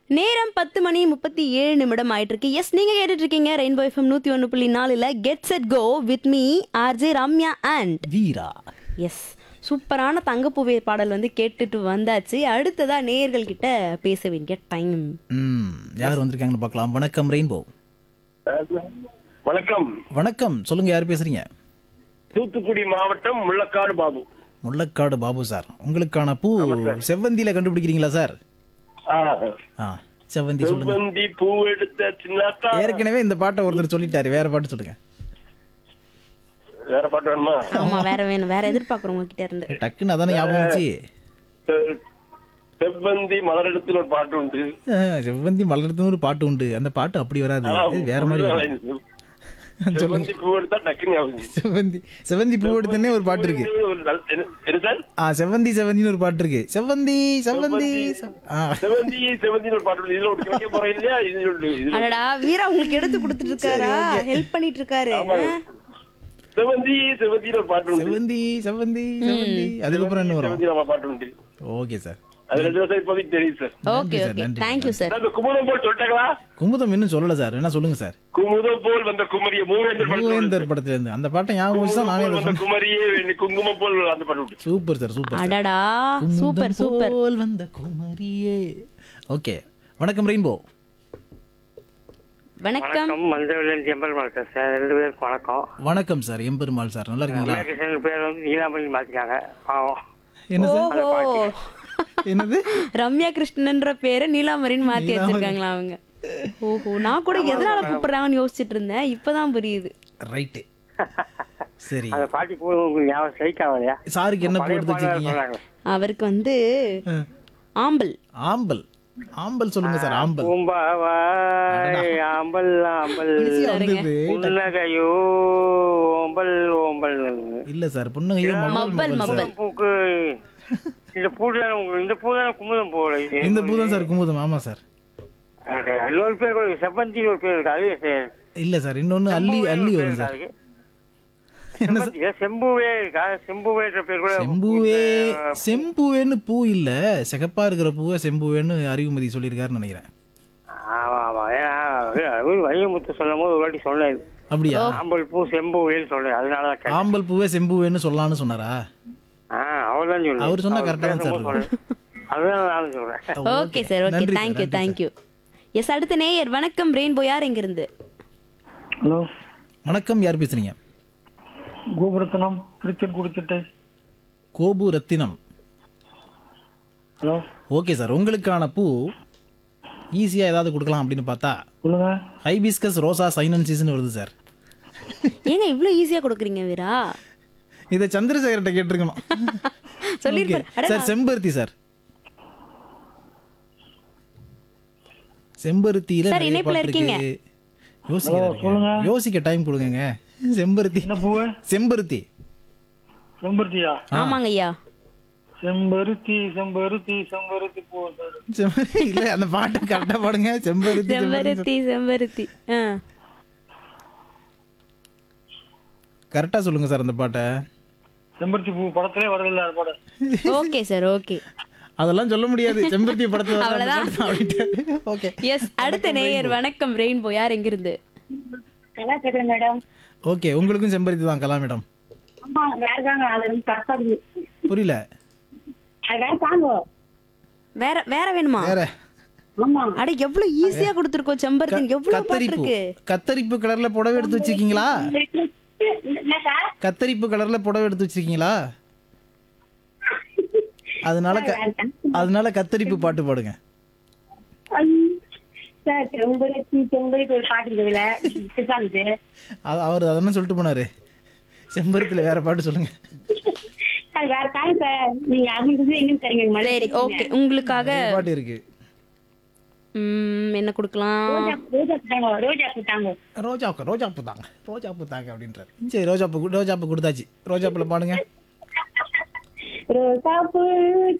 நேரம் பத்து மணி முப்பத்தி ஏழு நிமிடம் ஆயிட்டு இருக்கு எஸ் நீங்க கேட்டுட்டு இருக்கீங்க ரெயின்போ எஃப்எம் நூத்தி ஒன்று புள்ளி நாலுல get set go with me RJ Ramya and Veera எஸ் சூப்பரான தங்கப்பூவே பாடல் வந்து கேட்டுட்டு வந்தாச்சு அடுத்ததா நேயர்கள் கிட்ட பேச வேண்டிய டைம் ம் யார் வந்திருக்காங்கன்னு பார்க்கலாம் வணக்கம் ரெயின்போ வணக்கம் வணக்கம் சொல்லுங்க யார் பேசுறீங்க தூத்துக்குடி மாவட்டம் முள்ளக்காடு பாபு முள்ளக்காடு பாபு சார் உங்களுக்கான பூ செவ்வந்தியில கண்டுபிடிக்கிறீங்களா சார் ஆ, ஆ செவ்வந்தி சொல்லுங்க செவ்வந்தி பூ எடுத்த சின்னாத்தா ஏற்கனவே இந்த பாட்டை ஒருத்தர் சொல்லிட்டாரு வேற பாட்டு சொல்லுங்க வேற பாட்டு வேணுமா ஆமா வேற வேணும் வேற எதிர்பார்க்குறவங்க கிட்ட இருந்து டக்குன்னு அதானே ஞாபகம் வந்துச்சு செ- செவ்வந்தி மலரெடுத்துல ஒரு பாட்டு உண்டு ஆ, செவ்வந்தி மலர்த்துன்னு ஒரு பாட்டு உண்டு அந்த பாட்டு அப்படி வராது இது வேற மாதிரி வரும். செவ்வந்தி பூ எடுத்தா டக்குன்னு ஞாபகம் வருது. செவ்வந்தி செவ்வந்தி பூ எடுத்தனே ஒரு பாட்டு இருக்கு ஒரு நல்ல- என்ன- என்ன சார் ஆ செவ்வந்தி செவ்வந்தின்னு ஒரு பாட்டு இருக்கு செவ்வந்தி செவ்வந்தி செவ்- ஆ செவ்வந்தி செவ்வந்தின்னு ஒரு பாட்டு உண்டு. இதுல ஒரு கிடைக்க போறேன் இல்லையா இது உண்டு. இது அடடா வீரா உங்களுக்கு எடுத்து கொடுத்துட்டு இருக்காரா ஹெல்ப் பண்ணிட்டு இருக்காரு ஆ? செவ்வந்தி செவ்வந்தின்னு ஒரு பாட்டு உண்டு செவ்வந்தி செவ்வந்தி செவ்வந்தி அதுக்கப்புறம் என்ன வரும் செவ்வந்தி நம்ம பாட்டு உண்டு ஓகே சார் அது ரெண்டு வருஷம் இப்போதைக்கு தெரியும் சார் ஓகே சார், ஓகே நன்றி, தேங்க்யூ சார் அந்த குமுதம் போல் சொல்லிட்டாங்களா குமுதம் இன்னும் சொல்லல சார் என்ன சொல்லுங்க சார் குமுதம் போல் வந்த குமரிய மூவேந்தர் படத்துல மூவேந்தர் படத்துல இருந்து அந்த பாட்டை ஞாபகம் வச்சு தான் நானே குங்குமம் அதை போல் வந்த சொன்னேன் குமரியே வெள்ளி குங்குமம் போல் அந்த பாட்டு உண்டு சூப்பர் சார் சூப்பர் சார் அடடா சூப்பர் குமுதம் சூப்பர் போல் வந்த குமரியே ஓகே வணக்கம் ரெயின்போ வணக்கம் வணக்கம் மஞ்சள் எம்பல் மாஸ்டர் சார் ரெண்டு பேருக்கு வணக்கம் வணக்கம் சார் எம்பெருமாள் சார் நல்லா இருக்கீங்களா கிருஷ்ணன் பேர் வந்து நீலாமணி மாத்திட்டாங்க பாவம் என்ன சார் ஓஹோ என்னது ரம்யா கிருஷ்ணன்ற பேரை நீலாமரின்னு மாத்தி நீலாம்பரி. வச்சிருக்காங்களா அவங்க ஓஹோ நான் கூட எதனால கூப்பிடுறாங்கன்னு யோசிச்சுட்டு இருந்தேன் இப்பதான் புரியுது ரைட்டு சரி அந்த பாட்டி பூ உங்களுக்கு ஞாபகம் ஸ்ட்ரைக் ஆகலையா சாருக்கு என்ன பழைய போட்டு பாடல் வச்சிருக்கீங்க சொன்னாங்க அவருக்கு வந்து ஆ. ஆம்பல் ஆம்பல் ஆம்பல் சொல்லுங்க சார் ஆம்பல் பூம்பாவாய் ஆம்பல் ஆம்பல் ஈஸியா வந்தது புன்னகையோ ஓம்பல் ஓம்பல் இல்ல சார் புன்னகையோ மப்பல், மப்பல் சார் மப்பல். பூக்கு இந்த பூ தானே உங்களுக்கு இந்த பூ தானே குமுதம் போல இது இந்த பூ தான் சார் குமுதம் ஆமா சார் அது இன்னொரு பேர் கூட இருக்கு. செவ்வந்தி ஒரு பேர் இருக்கு அது சே- இல்ல சார் இன்னொன்னு அள்ளி அள்ளி வரும் சார் அதுக்கு. என்ன சார் செவ்வந்தி, செம்புவே இருக்கா செம்புவேன்ற பேர் கூட செம்புவே செம்புவேன்னு பூ இல்ல சிகப்பா இருக்கிற பூவை செம்புவேன்னு அறிவுமதி சொல்லியிருக்காருன்னு நினைக்கிறேன் ஆமா ஆமா ஏன்னா அவர் வையமுத்து சொல்லும் போது ஒரு வாட்டி சொன்னேன் அப்படியா ஆம்பல் பூ செம்புவேன்னு சொன்னேன் அதனால தான் கேட்டேன் ஆம்பல் பூவே செம்புவேன்னு சொல்லலாம்னு சொன்னாரா ஆ அவர் தான் சொன்னேன் அவர் சொன்னா correct ஆ தான் சார் பேசும்போது சொன்னேன். அதுதான் நானும் சொல்றேன் ஓகே சார் ஓகே நன்றி சார், தேங்க்யூ நன்றி தேங்க்யூ எஸ் அடுத்த நேயர் வணக்கம் ரெயின்போ யார் எங்க இருந்து ஹலோ வணக்கம் யார் பேசுறீங்க கோபுரத்தனம் திருச்சென் குடிச்சிட்டை Gopu Rathinam hello okay sir உங்களுக்கான பூ ஈஸியா ஏதாவது கொடுக்கலாம் அப்படின்னு பார்த்தா சொல்லுங்க ஹைபிஸ்கஸ் ரோசா சைனன்சிஸ்னு வருது சார் ஏங்க இவ்ளோ ஈஸியா கொடுக்குறீங்க வீரா இதை சந்திரசேகர்கிட்ட கேட்டிருக்கணும் சொல்லிருப்பாரு Okay. அட சார் செம்பருத்தி சார் செம்பருத்தியில சார், நிறைய இணைப்புல பாட்டு இருக்கீங்க. இருக்கு. யோசிக்க யோசிக்க டைம் கொடுங்க செம்பருத்தி என்ன பூவு செம்பருத்தி செம்பருத்தியா ஆமாங்க ஐயா செம்பருத்தி செம்பருத்தி செம்பருத்தி பூ செம்பருத்தி இல்ல அந்த பாட்டு கரெக்டா பாடுங்க செம்பருத்தி செம்பருத்தி செம்பருத்தி ஆ கரெக்டா சொல்லுங்க சார் அந்த பாட்டை செம்பருத்தி பூ படத்திலே வரதில்லை அது படம் ஓகே சார் ஓகே அதெல்லாம் சொல்ல முடியாது செம்பருத்தி படத்துல அவ்வளவுதான். ஓகே எஸ் அடுத்த நேயர் வணக்கம் ரெயின்போ யார் எங்க இருந்து நல்லா கேக்குது மேடம் ஓகே உங்களுக்கும் செம்பருத்தி தான் கலா மேடம் ஆமா வேறதாங்க அது வந்து தற்காது புரியல அது வேற தாங்க வேற வேற வேணுமா வேற ஆமா அட எவ்வளவு ஈஸியா கொடுத்துருக்கோம் செம்பருத்தி எவ்வளவு பாட்டு கத்தரிப்பு இருக்கு கத்தரிப்பு கலர்ல புடவை எடுத்து வச்சிருக்கீங்களா என்ன சார் கத்தரிப்பு கலர்ல புடவை எடுத்து வச்சிருக்கீங்களா அதனால க- அதனால கத்தரிப்பு பாட்டு பாடுங்க ஐ, சார் செம்பருத்தி செம்பருத்தி ஒரு பாட்டு இருக்குதுல சித்தாந்து அது- அவர் அதெல்லாம் சொல்லிட்டு போனாரு செம்பருத்தில வேற பாட்டு சொல்லுங்க அது வேற தாங்க சார் நீங்க அவங்களுக்கு எங்கன்னு தரீங்க சரி ஓகே உங்களுக்காக நிறைய பாட்டு இருக்கு ம், என்ன கொடுக்கலாம் ரோஜா ரோஜா தாங்க ரோஜா தாங்க ரோஜாப்பு ரோஜாப்பு தாங்க ரோஜாப்பு தாங்க அப்படின்றாரு சரி ரோஜாப்பு கு- ரோஜாப்பு கொடுத்தாச்சு ரோஜாப்புல பாடுங்க ரோசாப்பூ